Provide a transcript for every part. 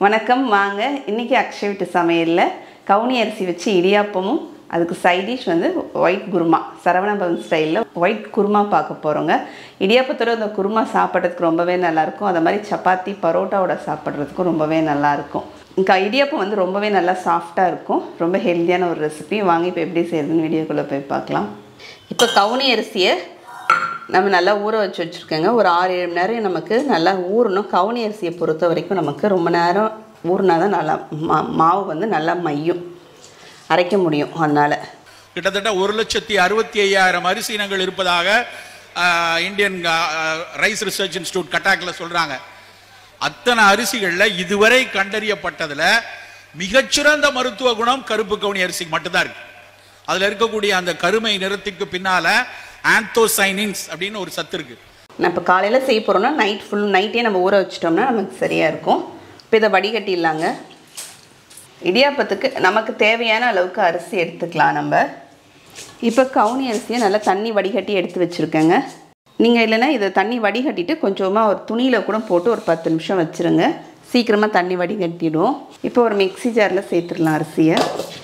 வணக்கம் வாங்க இன்றைக்கி அக்ஷய வீட்டு சமையலில் கவுனி அரிசி வச்சு இடியாப்பமும் அதுக்கு சைட் டிஷ் வந்து ஒயிட் குருமா சரவணபவன் ஸ்டைலில் ஒயிட் குருமா பார்க்க போகிறோங்க இடியாப்பத்தோட இந்த குருமா சாப்பிட்றதுக்கு ரொம்பவே நல்லாயிருக்கும் அதே மாதிரி சப்பாத்தி பரோட்டாவோட சாப்பிட்றதுக்கும் ரொம்பவே நல்லாயிருக்கும் இங்கே இடியாப்பம் வந்து ரொம்பவே நல்லா சாஃப்டாக இருக்கும் ரொம்ப ஹெல்த்தியான ஒரு ரெசிபி வாங்கி இப்போ எப்படி செய்யறதுன்னு வீடியோக்குள்ளே போய் பார்க்கலாம் இப்போ கவுனி அரிசியை நம்ம நல்லா ஊற வச்சு வச்சுருக்கோங்க ஒரு ஆறு ஏழு மணி நேரம் நமக்கு நல்லா ஊறணும் கவுனி அரிசியை பொறுத்த வரைக்கும் நமக்கு ரொம்ப நேரம் ஊறினா தான் நல்லா மா மாவு வந்து நல்லா மையும் அரைக்க முடியும் அதனால் கிட்டத்தட்ட ஒரு லட்சத்தி அறுபத்தி ஐயாயிரம் அரிசி இனங்கள் இருப்பதாக ah, Indian ah, rice research institute கட்டாக்கில் சொல்றாங்க அத்தனை அரிசிகளில் இதுவரை கண்டறியப்பட்டதுல மிகச்சிறந்த மருத்துவ குணம் கருப்பு கவுனி அரிசிக்கு மட்டும்தான் இருக்கு அதுல இருக்கக்கூடிய அந்த கருமை நிறத்துக்கு பின்னால ஆந்தோசைனின்ஸ் அப்படின்னு ஒரு சத்து இருக்கு நான் இப்போ காலையில் செய்ய போகிறோம்னா நைட் ஃபுல் நைட்டே நம்ம ஊற வச்சிட்டோம்னா நமக்கு சரியாக இருக்கும் இப்போ இதை வடிகட்டிடலாங்க இடியாப்பத்துக்கு நமக்கு தேவையான அளவுக்கு அரிசி எடுத்துக்கலாம் நம்ம இப்போ கவுனி அரிசியை நல்லா தண்ணி வடிகட்டி எடுத்து வச்சுருக்கேங்க நீங்கள் இல்லைன்னா இதை தண்ணி வடிகட்டிட்டு கொஞ்சமாக ஒரு துணியில் கூட போட்டு ஒரு பத்து நிமிஷம் வச்சுருங்க சீக்கிரமாக தண்ணி வடிகட்டிடும் இப்போ ஒரு மிக்ஸி ஜாரில் சேர்த்துடலாம் அரிசியை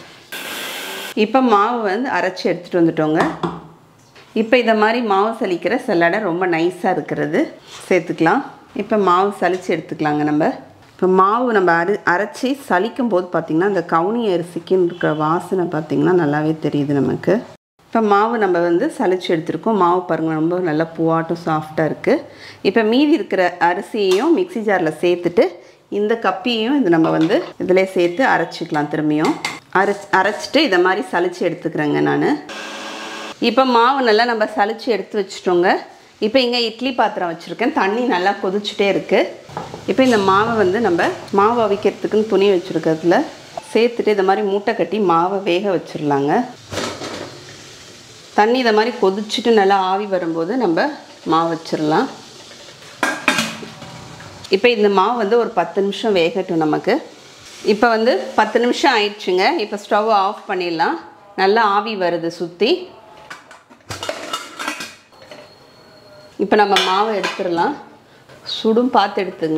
இப்போ மாவு வந்து அரைச்சி எடுத்துகிட்டு வந்துட்டோங்க இப்போ இதை மாதிரி மாவு சலிக்கிற சல்லடை ரொம்ப நைஸாக இருக்கிறது சேர்த்துக்கலாம் இப்போ மாவு சலிச்சு எடுத்துக்கலாங்க நம்ம இப்போ மாவு நம்ம அரை அரைச்சி சலிக்கும் போது பார்த்திங்கன்னா அந்த கவுனி அரிசிக்குன்னு இருக்கிற வாசனை பார்த்திங்கன்னா நல்லாவே தெரியுது நமக்கு இப்போ மாவு நம்ம வந்து சலிச்சு எடுத்துருக்கோம் மாவு பாருங்கள் ரொம்ப நல்லா பூவாட்டம் சாஃப்டாக இருக்குது இப்போ மீதி இருக்கிற அரிசியையும் மிக்ஸி ஜாரில் சேர்த்துட்டு இந்த கப்பியையும் இது நம்ம வந்து இதிலே சேர்த்து அரைச்சிக்கலாம் திரும்பியும் அரைச் அரைச்சிட்டு இதை மாதிரி சலிச்சு எடுத்துக்கிறேங்க நான் இப்போ மாவு நல்லா நம்ம சலிச்சு எடுத்து வச்சுட்டோங்க இப்போ இங்கே இட்லி பாத்திரம் வச்சுருக்கேன் தண்ணி நல்லா கொதிச்சுட்டே இருக்குது இப்போ இந்த மாவை வந்து நம்ம மாவு அவிக்கிறதுக்குன்னு துணி வச்சுருக்கிறதுல சேர்த்துட்டு இந்த மாதிரி மூட்டை கட்டி மாவை வேக வச்சிடலாங்க தண்ணி இதை மாதிரி கொதிச்சுட்டு நல்லா ஆவி வரும்போது நம்ம மாவு வச்சிடலாம் இப்போ இந்த மாவு வந்து ஒரு பத்து நிமிஷம் வேகட்டும் நமக்கு இப்போ வந்து பத்து நிமிஷம் ஆயிடுச்சுங்க இப்போ ஸ்டவ் ஆஃப் பண்ணிடலாம் நல்லா ஆவி வருது சுற்றி இப்போ நம்ம மாவை எடுத்துடலாம் சுடும் பார்த்து எடுத்துங்க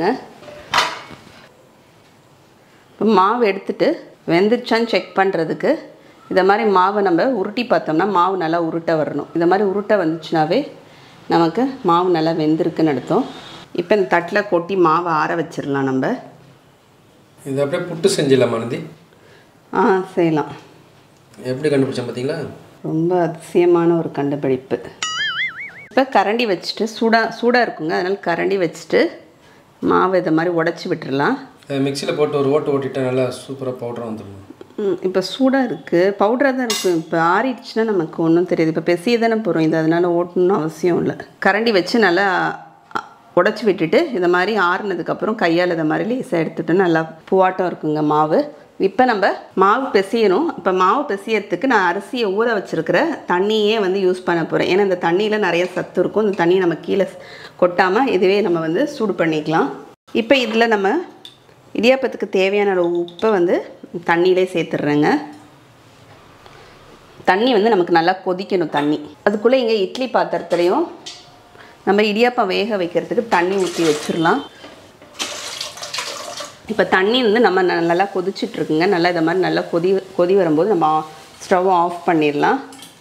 இப்போ மாவு எடுத்துட்டு வெந்துருச்சான்னு செக் பண்ணுறதுக்கு இதை மாதிரி மாவை நம்ம உருட்டி பார்த்தோம்னா மாவு நல்லா உருட்ட வரணும் இந்த மாதிரி உருட்ட வந்துச்சுனாவே நமக்கு மாவு நல்லா வெந்திருக்குன்னு அர்த்தம் இப்போ இந்த தட்டில் கொட்டி மாவை ஆற வச்சிடலாம் நம்ம இது அப்படியே புட்டு செஞ்சிடலாமா நந்தி ஆ செய்யலாம் எப்படி கண்டுபிடிச்சேன் பார்த்தீங்களா ரொம்ப அதிசயமான ஒரு கண்டுபிடிப்பு இப்போ கரண்டி வச்சுட்டு சூடாக சூடாக இருக்குங்க அதனால் கரண்டி வச்சுட்டு மாவை இதை மாதிரி உடச்சி விட்டுறலாம் மிக்சியில் போட்டு ஒரு ஓட்டு ஓட்டிட்டா நல்லா சூப்பராக பவுடராக வந்துடும் ம், இப்போ சூடாக இருக்குது பவுடராக தான் இருக்கும் இப்போ ஆறிடுச்சுன்னா நமக்கு ஒன்றும் தெரியாது இப்போ பெசிய தானே போகிறோம் இது அதனால் ஓட்டணும்னு அவசியம் இல்லை கரண்டி வச்சு நல்லா உடச்சி விட்டுட்டு இந்த மாதிரி ஆறுனதுக்கப்புறம் கையால் இதை மாதிரி லேசாக எடுத்துட்டு நல்லா பூவாட்டம் இருக்குங்க மாவு இப்போ நம்ம மாவு பிசையணும் இப்போ மாவு பிசையறதுக்கு நான் அரிசியை ஊற வச்சிருக்கிற தண்ணியே வந்து யூஸ் பண்ண போகிறேன் ஏன்னா இந்த தண்ணியில் நிறைய சத்து இருக்கும் இந்த தண்ணியை நம்ம கீழே கொட்டாமல் இதுவே நம்ம வந்து சூடு பண்ணிக்கலாம் இப்போ இதில் நம்ம இடியாப்பத்துக்கு தேவையான அளவு உப்பை வந்து தண்ணியிலே சேர்த்துடுறேங்க தண்ணி வந்து நமக்கு நல்லா கொதிக்கணும் தண்ணி அதுக்குள்ளே இங்கே இட்லி பாத்திரத்துலையும் நம்ம இடியாப்பம் வேக வைக்கிறதுக்கு தண்ணி ஊற்றி வச்சிடலாம் இப்போ தண்ணி வந்து நம்ம ந- நல்லா கொதிச்சிட்ருக்குங்க நல்லா இதை மாதிரி நல்லா கொதி கொதி வரும்போது நம்ம ஸ்டவ் ஆஃப் பண்ணிடலாம்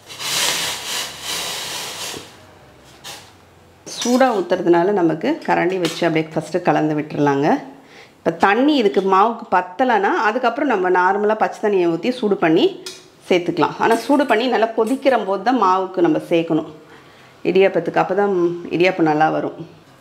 சூடாக ஊற்றுறதுனால நமக்கு கரண்டி வச்சு அப்படியே ஃபஸ்ட்டு கலந்து விட்டுறலாங்க இப்போ தண்ணி இதுக்கு மாவுக்கு பத்தலைன்னா அதுக்கப்புறம் நம்ம நார்மலாக பச்சை தண்ணியை ஊற்றி சூடு பண்ணி சேர்த்துக்கலாம் ஆனால் சூடு பண்ணி நல்லா கொதிக்கிற போது தான் மாவுக்கு நம்ம சேர்க்கணும் இடியாப்பத்துக்கு அப்போ தான் இடியாப்பம் நல்லா வரும்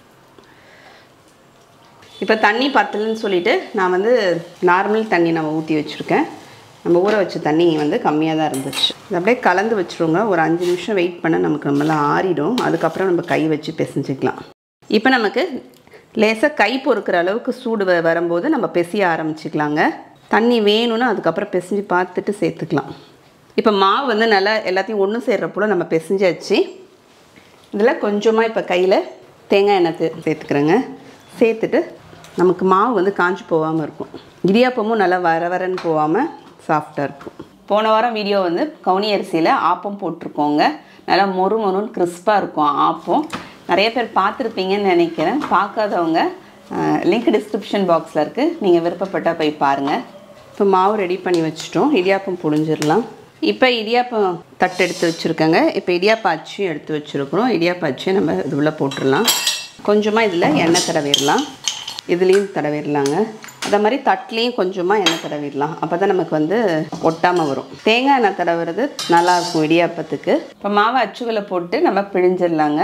இப்போ தண்ணி பத்தலைன்னு சொல்லிட்டு நான் வந்து நார்மல் தண்ணி நம்ம ஊற்றி வச்சுருக்கேன் நம்ம ஊற வச்ச தண்ணி வந்து கம்மியாக தான் இருந்துச்சு இது அப்படியே கலந்து வச்சுருவோங்க ஒரு அஞ்சு நிமிஷம் வெயிட் பண்ண நமக்கு நம்மளாம் ஆறிடும் அதுக்கப்புறம் நம்ம கை வச்சு பிசைஞ்சிக்கலாம் இப்போ நமக்கு லேசாக கை பொறுக்கிற அளவுக்கு சூடு வ- வரும்போது நம்ம பிசைய ஆரம்பிச்சுக்கலாங்க தண்ணி வேணும்னா அதுக்கப்புறம் பிசைஞ்சு பார்த்துட்டு சேர்த்துக்கலாம் இப்போ மாவு வந்து நல்லா எல்லாத்தையும் ஒன்று சேர்ற போல் நம்ம பிசைஞ்சாச்சு இதில் கொஞ்சமாக இப்போ கையில் தேங்காய் எண்ணெய் தே- சேர்த்துக்கிறேங்க சேர்த்துட்டு நமக்கு மாவு வந்து காஞ்சு போகாமல் இருக்கும் இடியாப்பமும் நல்லா வர வரன்னு போகாமல் சாஃப்டாக இருக்கும் போன வாரம் வீடியோ வந்து கவுனி அரிசியில் ஆப்பம் போட்டிருக்கோங்க நல்லா மொறு மொறுன்னு கிறிஸ்பாக இருக்கும் ஆப்பம் நிறைய பேர் பார்த்துருப்பீங்கன்னு நினைக்கிறேன் பார்க்காதவங்க லிங்க் டிஸ்கிரிப்ஷன் பாக்ஸில் இருக்குது நீங்கள் விருப்பப்பட்டால் போய் பாருங்கள் இப்போ மாவு ரெடி பண்ணி வச்சுட்டோம் இடியாப்பம் புழிஞ்சிடலாம் இப்போ இடியாப்பம் தட்டு எடுத்து வச்சுருக்கேங்க இப்போ இடியாப்ப அச்சும் எடுத்து வச்சுருக்குறோம் இடியாப்ப அச்சையும் நம்ம இது உள்ளே போட்டுடலாம் கொஞ்சமாக இதில் எண்ணெய் தடவிடலாம் இதுலேயும் தடவிடலாங்க அதே மாதிரி தட்டுலேயும் கொஞ்சமாக எண்ணெய் தடவிடலாம் அப்போ தான் நமக்கு வந்து ஒட்டாமல் வரும் தேங்காய் எண்ணெய் தடவுறது நல்லாயிருக்கும் இடியாப்பத்துக்கு இப்போ மாவை அச்சுகளை போட்டு நம்ம பிழிஞ்சிடலாங்க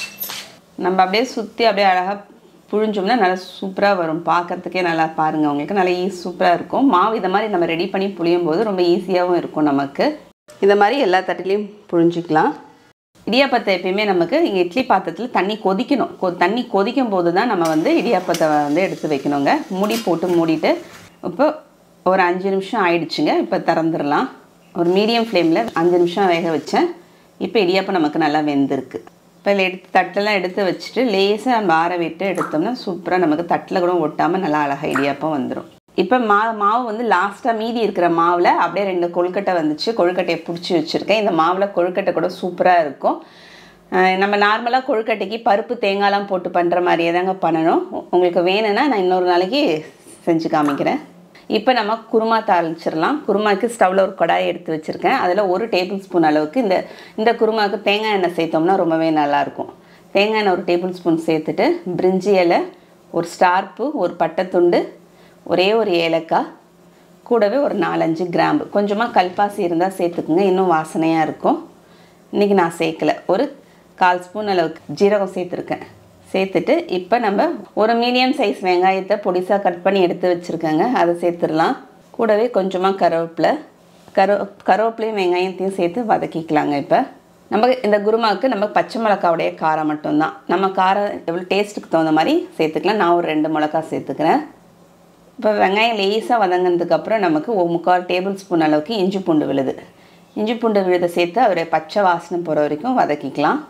நம்ம அப்படியே சுற்றி அப்படியே அழகாக புழிஞ்சோம்னா நல்லா சூப்பராக வரும் பார்க்கறதுக்கே நல்லா பாருங்கள் உங்களுக்கு நல்லா ஈ சூப்பராக இருக்கும் மாவு இதை மாதிரி நம்ம ரெடி பண்ணி புளியும் போது ரொம்ப ஈஸியாகவும் இருக்கும் நமக்கு இந்த மாதிரி எல்லா தட்டுலேயும் புழிஞ்சிக்கலாம் இடியாப்பத்தை எப்பயுமே நமக்கு இங்கே இட்லி பாத்திரத்தில் தண்ணி கொதிக்கணும் கொ தண்ணி கொதிக்கும் போது தான் நம்ம வந்து இடியாப்பத்தை வந்து எடுத்து வைக்கணுங்க மூடி போட்டு மூடிட்டு இப்போ ஒரு அஞ்சு நிமிஷம் ஆயிடுச்சுங்க இப்போ திறந்துடலாம் ஒரு மீடியம் ஃப்ளேமில் அஞ்சு நிமிஷம் வேக வச்சேன் இப்போ இடியாப்பம் நமக்கு நல்லா வெந்திருக்கு இப்போ இதில் எடுத்து தட்டெல்லாம் எடுத்து வச்சுட்டு லேசாக நம்ம ஆற விட்டு எடுத்தோம்னா சூப்பராக நமக்கு தட்டில் கூட ஒட்டாமல் நல்லா அழகாக இடியாப்பம் வந்துடும் இப்போ மா மாவு வந்து லாஸ்ட்டாக மீதி இருக்கிற மாவில் அப்படியே ரெண்டு கொழுக்கட்டை வந்துச்சு கொழுக்கட்டையை பிடிச்சி வச்சுருக்கேன் இந்த மாவில் கொழுக்கட்டை கூட சூப்பராக இருக்கும் அஹ் நம்ம நார்மலாக கொழுக்கட்டைக்கு பருப்பு தேங்காய்லாம் போட்டு பண்ணுற மாதிரியே தாங்க பண்ணணும் உ- உங்களுக்கு வேணும்னா நான் இன்னொரு நாளைக்கு செஞ்சு காமிக்கிறேன் இப்போ நம்ம குருமா தாளிச்சிடலாம் குருமாக்கு ஸ்டவ்வில் ஒரு கடாய் எடுத்து வச்சுருக்கேன் அதில் ஒரு டேபிள் ஸ்பூன் அளவுக்கு இந்த இந்த குருமாவுக்கு தேங்காய் எண்ணெய் சேர்த்தோம்னா ரொம்பவே நல்லாயிருக்கும் தேங்காய் எண்ணெய் ஒரு டேபிள் ஸ்பூன் சேர்த்துட்டு பிரிஞ்சி இலை ஒரு ஸ்டார் பூ ஒரு பட்டைத்துண்டு ஒரே ஒரு ஏலக்காய் கூடவே ஒரு நாலஞ்சு கிராம்பு கொஞ்சமாக கல்பாசி இருந்தால் சேர்த்துக்குங்க இன்னும் வாசனையாக இருக்கும் இன்றைக்கி நான் சேர்க்கல ஒரு கால் ஸ்பூன் அளவுக்கு ஜீரகம் சேர்த்துருக்கேன் சேர்த்துட்டு இப்போ நம்ம ஒரு மீடியம் சைஸ் வெங்காயத்தை பொடிசாக கட் பண்ணி எடுத்து வச்சுருக்கேங்க அதை சேர்த்துடலாம் கூடவே கொஞ்சமாக கருவேப்பிலை கரு கருவேப்பிலையும் வெங்காயத்தையும் சேர்த்து வதக்கிக்கலாங்க இப்போ நம்ம இந்த குருமாவுக்கு நம்ம பச்சை மிளகாவுடைய காரம் மட்டும்தான் நம்ம காரம் எவ்வளோ டேஸ்ட்டுக்கு தகுந்த மாதிரி சேர்த்துக்கலாம் நான் ஒரு ரெண்டு மிளகா சேர்த்துக்கிறேன் இப்போ வெங்காயம் லேசாக வதங்கினதுக்கப்புறம் நமக்கு ஒரு முக்கால் டேபிள் ஸ்பூன் அளவுக்கு இஞ்சி பூண்டு விழுது இஞ்சி பூண்டு விழுதை சேர்த்து அவருடைய பச்சை வாசனை போகிற வரைக்கும் வதக்கிக்கலாம்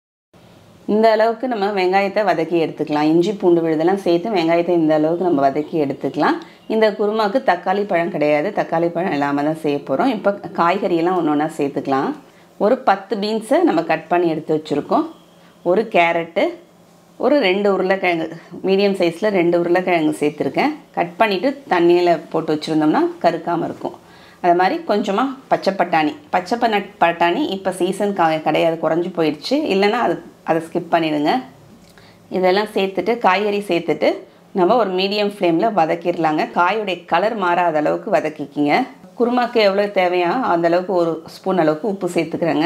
இந்த அளவுக்கு நம்ம வெங்காயத்தை வதக்கி எடுத்துக்கலாம் இஞ்சி பூண்டு விழுதெல்லாம் சேர்த்து வெங்காயத்தை இந்த அளவுக்கு நம்ம வதக்கி எடுத்துக்கலாம் இந்த குருமாவுக்கு தக்காளி பழம் கிடையாது தக்காளி பழம் இல்லாமல் தான் செய்ய போகிறோம் இப்போ காய்கறியெல்லாம் ஒன்று ஒன்றா சேர்த்துக்கலாம் ஒரு பத்து பீன்ஸை நம்ம கட் பண்ணி எடுத்து வச்சுருக்கோம் ஒரு கேரட்டு ஒரு ரெண்டு உருளைக்கிழங்கு மீடியம் சைஸில் ரெண்டு உருளைக்கிழங்கு சேர்த்துருக்கேன் கட் பண்ணிவிட்டு தண்ணியில் போட்டு வச்சுருந்தோம்னா கருக்காமல் இருக்கும் அது மாதிரி கொஞ்சமாக பச்சை பட்டாணி பச்சை பண்ண பட்டாணி இப்போ சீசன் கா கிடையாது குறைஞ்சி போயிடுச்சு இல்லைன்னா அது அதை ஸ்கிப் பண்ணிடுங்க இதெல்லாம் சேர்த்துட்டு காய்கறி சேர்த்துட்டு நம்ம ஒரு மீடியம் ஃப்ளேமில் வதக்கிடலாங்க காயோடைய கலர் மாறாத அளவுக்கு வதக்கிக்கிங்க குருமாக்கு எவ்வளோ தேவையோ அந்த அளவுக்கு ஒரு ஸ்பூன் அளவுக்கு உப்பு சேர்த்துக்கிறேங்க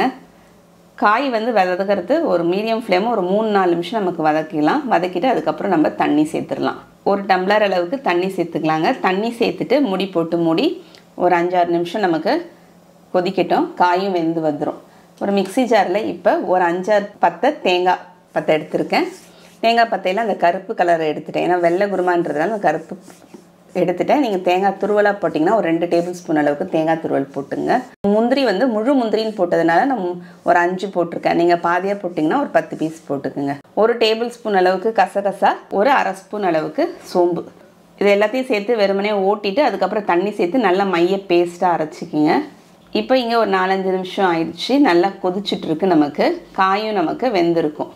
காய் வந்து வதக்கிறது ஒரு மீடியம் ஃப்ளேம் ஒரு மூணு நாலு நிமிஷம் நமக்கு வதக்கிடலாம் வதக்கிட்டு அதுக்கப்புறம் நம்ம தண்ணி சேர்த்துடலாம் ஒரு டம்ளர் அளவுக்கு தண்ணி சேர்த்துக்கலாங்க தண்ணி சேர்த்துட்டு முடி போட்டு மூடி ஒரு அஞ்சாறு நிமிஷம் நமக்கு கொதிக்கட்டும் காயும் வெந்து வந்துடும் ஒரு மிக்ஸி ஜாரில் இப்போ ஒரு அஞ்சாறு பத்தை தேங்காய் பத்தை எடுத்திருக்கேன் தேங்காய் பத்தையில் அந்த கருப்பு கலரை எடுத்துட்டேன் ஏன்னா வெள்ளை குருமான்றதுனால அந்த கருப்பு எடுத்துட்டேன் நீங்கள் தேங்காய் துருவலாக போட்டிங்கன்னா ஒரு ரெண்டு டேபிள் ஸ்பூன் அளவுக்கு தேங்காய் துருவல் போட்டுங்க முந்திரி வந்து முழு முந்திரின்னு போட்டதுனால நான் ஒரு அஞ்சு போட்டிருக்கேன் நீங்கள் பாதியாக போட்டிங்கன்னா ஒரு பத்து பீஸ் போட்டுக்குங்க ஒரு டேபிள் ஸ்பூன் அளவுக்கு கசகசா ஒரு அரை ஸ்பூன் அளவுக்கு சோம்பு இது எல்லாத்தையும் சேர்த்து வெறுமனே ஓட்டிட்டு அதுக்கப்புறம் தண்ணி சேர்த்து நல்லா மைய பேஸ்ட்டாக அரைச்சிக்கிங்க இப்போ இங்கே ஒரு நாலஞ்சு நிமிஷம் ஆயிடுச்சு நல்லா கொதிச்சுட்டு இருக்கு நமக்கு காயும் நமக்கு வெந்திருக்கும்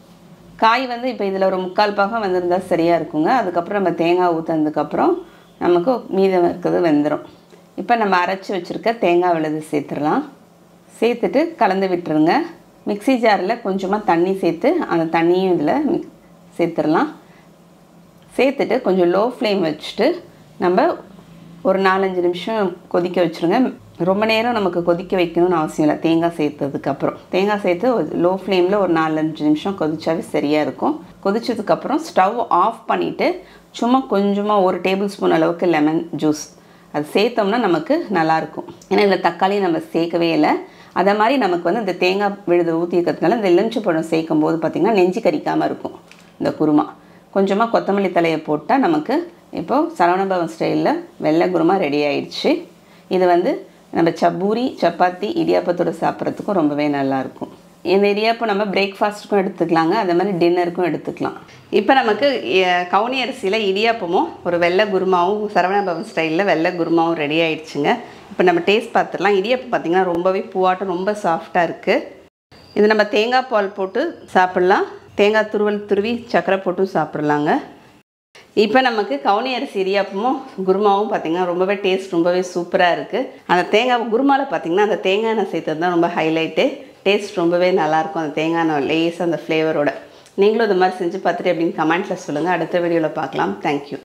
காய் வந்து இப்போ இதில் ஒரு முக்கால் பாகம் வந்திருந்தால் சரியாக இருக்குங்க அதுக்கப்புறம் நம்ம தேங்காய் ஊற்றுனதுக்கப்புறம் நமக்கு மீதம் இருக்கிறது வெந்துடும் இப்போ நம்ம அரைச்சி வச்சுருக்க தேங்காய் விழுது சேர்த்துடலாம் சேர்த்துட்டு கலந்து விட்டுருங்க மிக்ஸி ஜாரில் கொஞ்சமாக தண்ணி சேர்த்து அந்த தண்ணியும் இதில் மிக் சேர்த்துடலாம் சேர்த்துட்டு கொஞ்சம் லோ ஃப்ளேம் வச்சுட்டு நம்ம ஒரு நாலஞ்சு நிமிஷம் கொதிக்க வச்சுருங்க ரொம்ப நேரம் நமக்கு கொதிக்க வைக்கணும்னு அவசியம் இல்லை தேங்காய் சேர்த்ததுக்கப்புறம் தேங்காய் சேர்த்து லோ ஃப்ளேமில் ஒரு நாலஞ்சு நிமிஷம் கொதிச்சாவே சரியாக இருக்கும் கொதிச்சதுக்கப்புறம் ஸ்டவ் ஆஃப் பண்ணிவிட்டு சும்மா கொஞ்சமாக ஒரு டேபிள் ஸ்பூன் அளவுக்கு லெமன் ஜூஸ் அது சேர்த்தோம்னா நமக்கு நல்லாயிருக்கும் ஏன்னா இதில் தக்காளி நம்ம சேர்க்கவே இல்லை அதை மாதிரி நமக்கு வந்து இந்த தேங்காய் விழுது ஊற்றி இருக்கிறதுனால இந்த எலுமிச்சை பழம் சேர்க்கும் போது பார்த்திங்கன்னா நெஞ்சு கறிக்காமல் இருக்கும் இந்த குருமா கொஞ்சமாக கொத்தமல்லி தலையை போட்டால் நமக்கு இப்போது சரவணபவன் ஸ்டைலில் வெள்ளை குருமா ரெடி ஆயிடுச்சு இது வந்து நம்ம சப்பூரி சப்பாத்தி இடியாப்பத்தோடு சாப்பிட்றதுக்கும் ரொம்பவே நல்லாயிருக்கும் இந்த இடியாப்பம் நம்ம பிரேக்ஃபாஸ்ட்டுக்கும் எடுத்துக்கலாங்க அதே மாதிரி டின்னருக்கும் எடுத்துக்கலாம் இப்போ நமக்கு எ- கவுனி அரிசியில் இடியாப்பமும் ஒரு வெள்ளை குருமாவும் சரவணபவன் ஸ்டைலில் வெள்ளை குருமாவும் ரெடி ஆயிடுச்சுங்க இப்போ நம்ம டேஸ்ட் பார்த்துடலாம் இடியாப்பம் பார்த்திங்கன்னா ரொம்பவே பூவாட்டம் ரொம்ப சாஃப்டாக இருக்குது இது நம்ம தேங்காய் பால் போட்டு சாப்பிட்லாம் தேங்காய் துருவல் துருவி சர்க்கரை போட்டும் சாப்பிட்லாங்க இப்போ நமக்கு கவுனி அரிசி இடியாப்பமும் குருமாவும் பார்த்திங்கன்னா ரொம்பவே டேஸ்ட் ரொம்பவே சூப்பராக இருக்குது அந்த தேங்காய் குருமாவில் பார்த்திங்கன்னா அந்த தேங்காய் எண்ணெய் சேர்த்தது தான் ரொம்ப ஹைலைட்டு டேஸ்ட் ரொம்பவே நல்லாயிருக்கும் அந்த தேங்காய் எண்ணெய் லேஸ் அந்த ஃப்ளேவரோட நீங்களும் இது மாதிரி செஞ்சு பார்த்துட்டு அப்படின்னு கமெண்ட்டில் சொல்லுங்கள் அடுத்த வீடியோவில் பார்க்கலாம் தேங்க்யூ